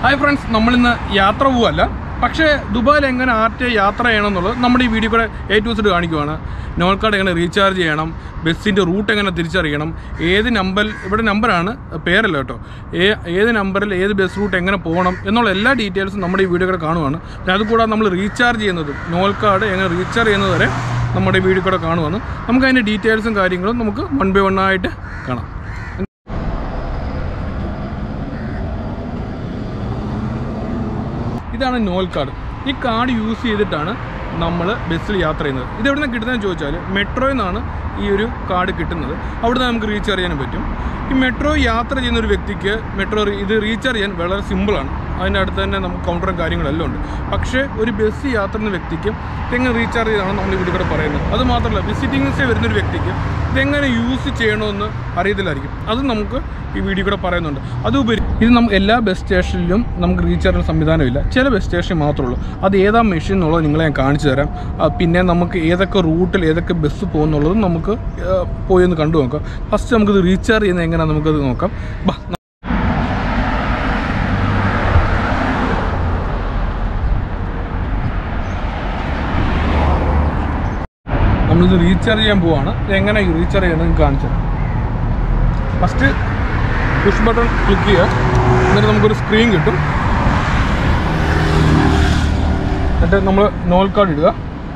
Hi friends നമ്മളിന്ന് യാത്ര പോവല്ല പക്ഷേ ദുബായിൽ എങ്ങനെ ആർ ടി ഐ യാത്ര ചെയ്യണം എന്നുള്ളത് നമ്മുടെ ഈ വീഡിയോ കൂടെ എ ടു സെറ്റ് കാണിക്കുവാണ് നോൾ കാർഡ് എങ്ങനെ റീചാർജ് ചെയ്യണം ബസ്സിൻ്റെ റൂട്ട് എങ്ങനെ തിരിച്ചറിയണം ഏത് നമ്പർ ഇവിടെ നമ്പറാണ് പേരല്ല കേട്ടോ ഏ ഏത് നമ്പറിൽ ഏത് ബസ് റൂട്ട് എങ്ങനെ പോകണം എന്നുള്ള എല്ലാ ഡീറ്റെയിൽസും നമ്മുടെ ഈ വീഡിയോ കൂടെ കാണുവാണ് പിന്നെ അതുകൂടാതെ നമ്മൾ റീചാർജ് ചെയ്യുന്നതും നോൾ കാർഡ് എങ്ങനെ റീചാർജ് ചെയ്യുന്നത് വരെ നമ്മുടെ ഈ വീഡിയോ കൂടെ കാണുവാണ് നമുക്ക് അതിൻ്റെ ഡീറ്റെയിൽസും കാര്യങ്ങളും നമുക്ക് വൺ ബൈ വൺ ആയിട്ട് കാണാം ഇതാണ് നോൽ കാർഡ് ഈ കാർഡ് യൂസ് ചെയ്തിട്ടാണ് നമ്മൾ ബസ്സിൽ യാത്ര ചെയ്യുന്നത് ഇത് എവിടെ നിന്ന് കിട്ടുന്നതെന്ന് ചോദിച്ചാൽ മെട്രോയിൽ നിന്നാണ് ഈ ഒരു കാർഡ് കിട്ടുന്നത് അവിടുന്ന് നമുക്ക് റീചാർജ് ചെയ്യാനും പറ്റും ഈ മെട്രോ യാത്ര ചെയ്യുന്ന ഒരു വ്യക്തിക്ക് മെട്രോ ഇത് റീചാർജ് ചെയ്യാൻ വളരെ സിമ്പിളാണ് അതിൻ്റെ അടുത്ത് തന്നെ നമുക്ക് കൗണ്ടറും കാര്യങ്ങളെല്ലാം ഉണ്ട് പക്ഷേ ഒരു ബസ് യാത്ര ചെയ്യുന്ന വ്യക്തിക്ക് ഇതെങ്ങനെ റീചാർജ് ചെയ്താണ് നമ്മൾ ഇവിടെ കൂടെ പറയുന്നത് അത് മാത്രമല്ല വിസിറ്റിംഗ് വിസ വരുന്ന ഒരു വ്യക്തിക്ക് ഇതെങ്ങനെ യൂസ് ചെയ്യണമെന്ന് അറിയത്തില്ലായിരിക്കും അത് നമുക്ക് ഈ വീഡിയോ കൂടെ പറയുന്നുണ്ട് അതുപരി ഇത് നമുക്ക് എല്ലാ ബസ് സ്റ്റേഷനിലും നമുക്ക് റീചാർജ് സംവിധാനമില്ല ചില ബസ് സ്റ്റേഷൻ മാത്രമേ ഉള്ളൂ അത് ഏതാ മെഷീൻ എന്നുള്ളത് നിങ്ങളെ ഞാൻ കാണിച്ചു തരാം ആ, പിന്നെ നമുക്ക് ഏതൊക്കെ റൂട്ടിൽ ഏതൊക്കെ ബസ് പോകുന്നുള്ളതും നമുക്ക് ആ, പോയി ഒന്ന് കണ്ടു നോക്കാം ഫസ്റ്റ് നമുക്കിത് റീചാർജ് ചെയ്യുന്നത് എങ്ങനെയാണെന്ന് നമുക്കത് നോക്കാം ബാ നമ്മളിത് റീചാർജ് ചെയ്യാൻ പോവാണ് ഇത് എങ്ങനെ റീചാർജ് ചെയ്യുന്നത് നിങ്ങൾക്ക് കാണിച്ചു തരാം ഫസ്റ്റ് പുഷ് ബട്ടൺ ക്ലിക്ക് ചെയ്യുക എന്നിട്ട് നമുക്കൊരു സ്ക്രീൻ കിട്ടും എന്നിട്ട് നമ്മൾ നോൾ കാർഡ് ഇടുക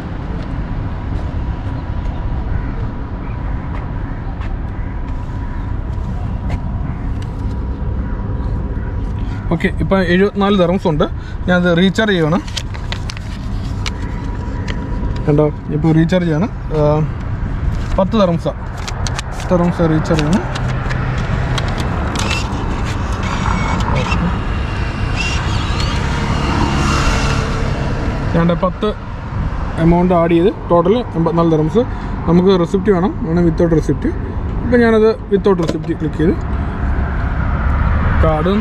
ഓക്കെ ഇപ്പം എഴുപത്തിനാല് തെറംസ് ഉണ്ട് ഞാനത് റീചാർജ് ചെയ്യണം കണ്ടോ ഇപ്പോൾ റീചാർജ് ചെയ്യാണ് ആ, പത്ത് തെറംസാണ് തെറംസ് റീചാർജ് ചെയ്യണം ഞാൻ പത്ത് എമൗണ്ട് ആഡ് ചെയ്ത് ടോട്ടൽ എൺപത്തിനാല് തെറംസ് നമുക്ക് റെസിപ്റ്റ് വേണം വേണം വിത്തൗട്ട് റെസിപ്റ്റ് ഇപ്പം ഞാനത് വിത്തൗട്ട് റെസിപ്റ്റ് ക്ലിക്ക് ചെയ്ത് കാർഡ്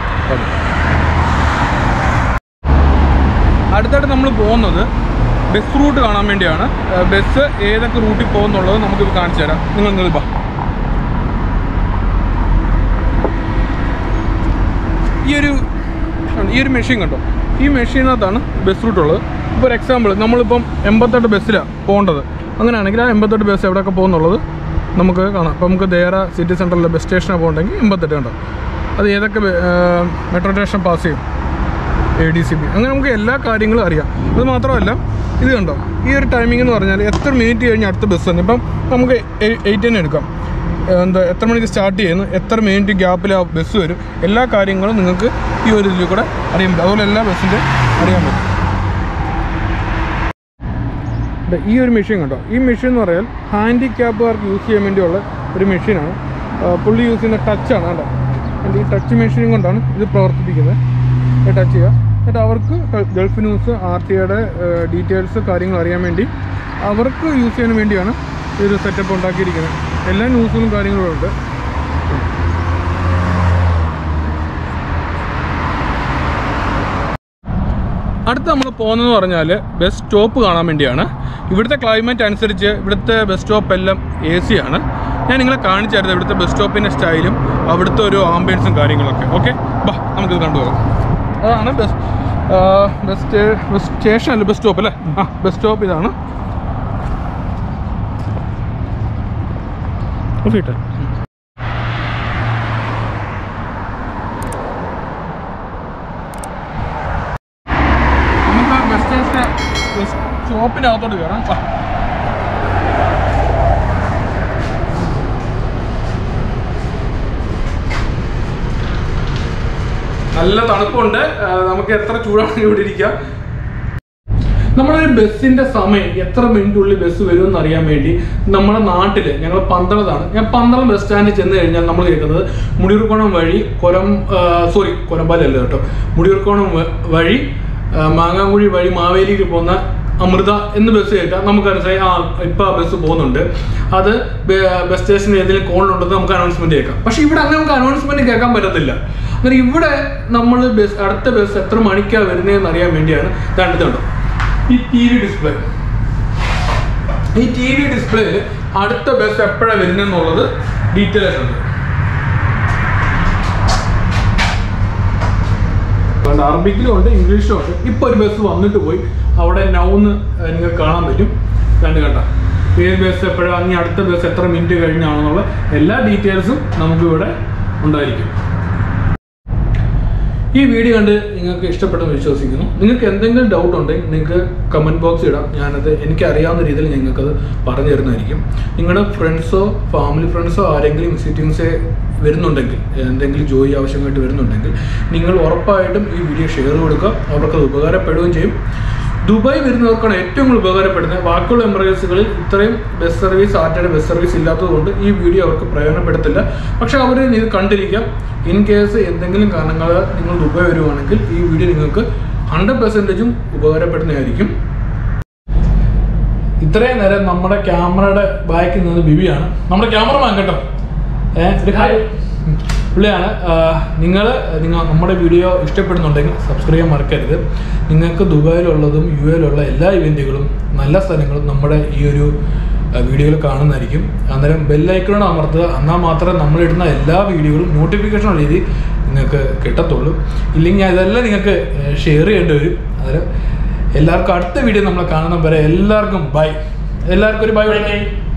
അടുത്തായിട്ട് നമ്മൾ പോകുന്നത് ബസ് റൂട്ട് കാണാൻ വേണ്ടിയാണ് ഏഹ് ബസ് ഏതൊക്കെ റൂട്ടിൽ പോകുന്നുള്ളത് നമുക്കിപ്പോൾ കാണിച്ചു തരാം നിങ്ങൾ നിങ്ങൾ ബാ ഈ ഒരു ഈ ഒരു മെഷീൻ കണ്ടോ ഈ മെഷീനകത്താണ് ബസ് റൂട്ട് ഉള്ളത് ഇപ്പോൾ ഒരു എക്സാമ്പിൾ നമ്മളിപ്പം എൺപത്തെട്ട് ബസ്സിലാണ് പോകേണ്ടത് അങ്ങനെയാണെങ്കിൽ ആ എൺപത്തെട്ട് ബസ് എവിടെയൊക്കെ പോകുന്നുള്ളത് നമുക്ക് കാണാം ഇപ്പോൾ നമുക്ക് ദേറ സിറ്റി സെൻറ്ററിലെ ബസ് സ്റ്റേഷനാണ് പോകണമെങ്കിൽ എൺപത്തെട്ട് കണ്ടോ അത് ഏതൊക്കെ മെട്രോ സ്റ്റേഷൻ പാസ് ചെയ്യും എ ഡി സി ബി അങ്ങനെ നമുക്ക് എല്ലാ കാര്യങ്ങളും അറിയാം അത് മാത്രമല്ല ഇത് കണ്ടോ ഈ ഒരു ടൈമിംഗ് എന്ന് പറഞ്ഞാൽ എത്ര മിനിറ്റ് കഴിഞ്ഞ് അടുത്ത ബസ് തന്നെ ഇപ്പം നമുക്ക് എയ്റ്റ് തന്നെ എടുക്കാം ഏഹ് എന്താ എത്ര മണിക്ക് സ്റ്റാർട്ട് ചെയ്യുന്നു എത്ര മിനിറ്റ് ഗ്യാപ്പിൽ ആ ബസ് വരും എല്ലാ കാര്യങ്ങളും നിങ്ങൾക്ക് ഈ ഒരു ഇതിൽ കൂടെ അറിയാൻ പറ്റും അതുപോലെ എല്ലാ ബസ്സിൻ്റെ അറിയാൻ പറ്റും ദേ ഈ ഒരു മെഷീൻ കണ്ടോ ഈ മെഷീൻ എന്ന് പറയാൻ ഹാൻഡിക്യാപ്പുകാർക്ക് യൂസ് ചെയ്യാൻ വേണ്ടിയുള്ള ഒരു മെഷീനാണ് പുള്ളി യൂസ് ചെയ്യുന്ന ടച്ചാണ് കേട്ടോ എൻ്റെ ഈ ടച്ച് മെഷീൻ കൊണ്ടാണ് ഇത് പ്രവർത്തിപ്പിക്കുന്നത് ടച്ച് ചെയ്യുക എന്നിട്ട് അവർക്ക് ഗൾഫ് ന്യൂസ് ആർ ടി ഐയുടെ ഡീറ്റെയിൽസ് കാര്യങ്ങൾ അറിയാൻ വേണ്ടി അവർക്ക് യൂസ് ചെയ്യാൻ വേണ്ടിയാണ് ഈ ഒരു സെറ്റപ്പ് ഉണ്ടാക്കിയിരിക്കുന്നത് എല്ലാ ന്യൂസുകളും കാര്യങ്ങളും ഉണ്ട് അടുത്ത് നമ്മൾ പോകുന്നതെന്ന് പറഞ്ഞാൽ ബസ് സ്റ്റോപ്പ് കാണാൻ വേണ്ടിയാണ് ഇവിടുത്തെ ക്ലൈമറ്റ് അനുസരിച്ച് ഇവിടുത്തെ ബസ് സ്റ്റോപ്പ് എല്ലാം എ സി ആണ് ഞാൻ നിങ്ങളെ കാണിച്ചായിരുന്നു ഇവിടുത്തെ ബസ് സ്റ്റോപ്പിൻ്റെ സ്റ്റൈലും അവിടുത്തെ ഒരു ആംബിയൻസും കാര്യങ്ങളൊക്കെ ഓക്കെ ബാ നമുക്കിത് കണ്ടുപോകാം അതാണ് ബസ് ആ, ബസ് സ്റ്റേ ബസ് സ്റ്റേഷൻ അല്ല ബസ് സ്റ്റോപ്പ് അല്ലേ ആ ബസ് സ്റ്റോപ്പ് ഇതാണ് ഓക്കെ ഇട്ടെ നമുക്ക് ആ ബസ് സ്റ്റേഷൻ്റെ ബസ് സ്റ്റോപ്പിൻ്റെ അകത്തോട്ട് കയറാം വാ. നല്ല തണുപ്പുണ്ട് ആ, നമുക്ക് എത്ര ചൂടാണെങ്കിൽ ഇവിടെ ഇരിക്കാം നമ്മളൊരു ബസ്സിന്റെ സമയം എത്ര മിനിറ്റുള്ളിൽ ബസ് വരും എന്ന് അറിയാൻ വേണ്ടി നമ്മുടെ നാട്ടില് ഞങ്ങൾ പന്തളത്താണ് ഞാൻ പന്തളം ബസ് സ്റ്റാൻഡിൽ ചെന്ന് കഴിഞ്ഞാൽ നമ്മൾ കേൾക്കുന്നത് മുടിയൂർക്കോണം വഴി കൊരം സോറി കൊരമ്പാലല്ല കേട്ടോ മുടിയൂർക്കോണം വ- വഴി ആ, മാങ്ങാങ്കുഴി വഴി മാവേലിക്ക് പോകുന്ന അമൃത എന്ന് ബസ് കേട്ടാൽ നമുക്ക് മനസ്സിലായി ആ ഇപ്പൊ ആ ബസ് പോകുന്നുണ്ട് അത് ബ- ബസ് സ്റ്റേഷനിൽ ഏതെങ്കിലും കോണിലുണ്ടെന്ന് നമുക്ക് അനൗൺസ്മെന്റ് കേൾക്കാം പക്ഷെ ഇവിടെ അങ്ങനെ നമുക്ക് അനൗൺസ്മെന്റ് കേൾക്കാൻ പറ്റത്തില്ല അന്നേരം ഇവിടെ നമ്മൾ ബസ് അടുത്ത ബസ് എത്ര മണിക്കാണ് വരുന്നതെന്ന് അറിയാൻ വേണ്ടിയാണ് കണ്ടതുണ്ടോ ഈ ടി വി ഡിസ്പ്ലേ ഈ ടി വി ഡിസ്പ്ലേയിൽ അടുത്ത ബസ് എപ്പോഴാണ് വരുന്നെന്നുള്ളത് ഡീറ്റെയിൽ ആയിട്ടുണ്ട് അതുകൊണ്ട് അറബിക്കിലും ഉണ്ട് ഇംഗ്ലീഷിലും ഉണ്ട് ഇപ്പോൾ ഒരു ബസ് വന്നിട്ട് പോയി അവിടെ നൗന്ന് നിങ്ങൾക്ക് കാണാൻ പറ്റും കണ്ട് കണ്ട ഏത് ബസ് എപ്പോഴാണ് ഇനി അടുത്ത ബസ് എത്ര മിനിറ്റ് കഴിഞ്ഞാണെന്നുള്ള എല്ലാ ഡീറ്റെയിൽസും നമുക്കിവിടെ ഉണ്ടായിരിക്കും ഈ വീഡിയോ കണ്ട് നിങ്ങൾക്ക് ഇഷ്ടപ്പെട്ടെന്ന് വിശ്വസിക്കുന്നു നിങ്ങൾക്ക് എന്തെങ്കിലും ഡൗട്ട് ഉണ്ടെങ്കിൽ നിങ്ങൾക്ക് കമൻറ്റ് ബോക്സ് ഇടാം ഞാനത് എനിക്ക് അറിയാവുന്ന രീതിയിൽ നിങ്ങൾക്കത് പറഞ്ഞു തരുന്നതായിരിക്കും നിങ്ങളുടെ ഫ്രണ്ട്സോ ഫാമിലി ഫ്രണ്ട്സോ ആരെങ്കിലും വിസിറ്റിങ്സ് വരുന്നുണ്ടെങ്കിൽ എന്തെങ്കിലും ജോലി ആവശ്യമായിട്ട് വരുന്നുണ്ടെങ്കിൽ നിങ്ങൾ ഉറപ്പായിട്ടും ഈ വീഡിയോ ഷെയർ കൊടുക്കുക അവർക്കത് ഉപകാരപ്പെടുകയും ചെയ്യും ദുബായ് വരുന്നവർക്കാണ് ഏറ്റവും കൂടുതൽ ഉപകാരപ്പെടുന്നത് ബാക്കിയുള്ള എമിറേറ്റ്സുകളിൽ ഇത്രയും ബസ് സർവീസ് ആറ്റയുടെ ബസ് സർവീസ് ഇല്ലാത്തതുകൊണ്ട് ഈ വീഡിയോ അവർക്ക് പ്രയോജനപ്പെടുത്തില്ല പക്ഷെ അവർ ഇത് കണ്ടിരിക്കാം ഇൻ കേസ് എന്തെങ്കിലും കാരണങ്ങളാൽ നിങ്ങൾ ദുബായ് വരുവാണെങ്കിൽ ഈ വീഡിയോ നിങ്ങൾക്ക് ഹൺഡ്രഡ് പെർസെൻറ്റേജും ഉപകാരപ്പെടുന്നതായിരിക്കും ഇത്രയും നേരം നമ്മുടെ ക്യാമറയുടെ ബാക്കിൽ നിന്ന് ബിബിയാണ് നമ്മുടെ ക്യാമറമാൻ കേട്ടോ ഏഹ് ഒരു ഹായ് പുള്ളിയാണ് നിങ്ങൾ നിങ്ങൾ നമ്മുടെ വീഡിയോ ഇഷ്ടപ്പെടുന്നുണ്ടെങ്കിൽ സബ്സ്ക്രൈബ് ചെയ്യാൻ മറക്കരുത് നിങ്ങൾക്ക് ദുബായിലുള്ളതും യു എയിലുള്ള എല്ലാ ഇവൻറ്റുകളും നല്ല സ്ഥലങ്ങളും നമ്മുടെ ഈ ഒരു വീഡിയോയിൽ കാണുന്നതായിരിക്കും അന്നേരം ബെല്ലൈക്കണോട് അമർത്തുക എന്നാൽ മാത്രമേ നമ്മളിടുന്ന എല്ലാ വീഡിയോകളും നോട്ടിഫിക്കേഷൻ രീതി നിങ്ങൾക്ക് കിട്ടത്തുള്ളൂ ഇല്ലെങ്കിൽ ഇതെല്ലാം നിങ്ങൾക്ക് ഷെയർ ചെയ്യേണ്ടി വരും അന്നേരം എല്ലാവർക്കും അടുത്ത വീഡിയോ നമ്മൾ കാണുന്ന വരെ എല്ലാവർക്കും ബൈ എല്ലാവർക്കും ഒരു ബൈ Bye, bye.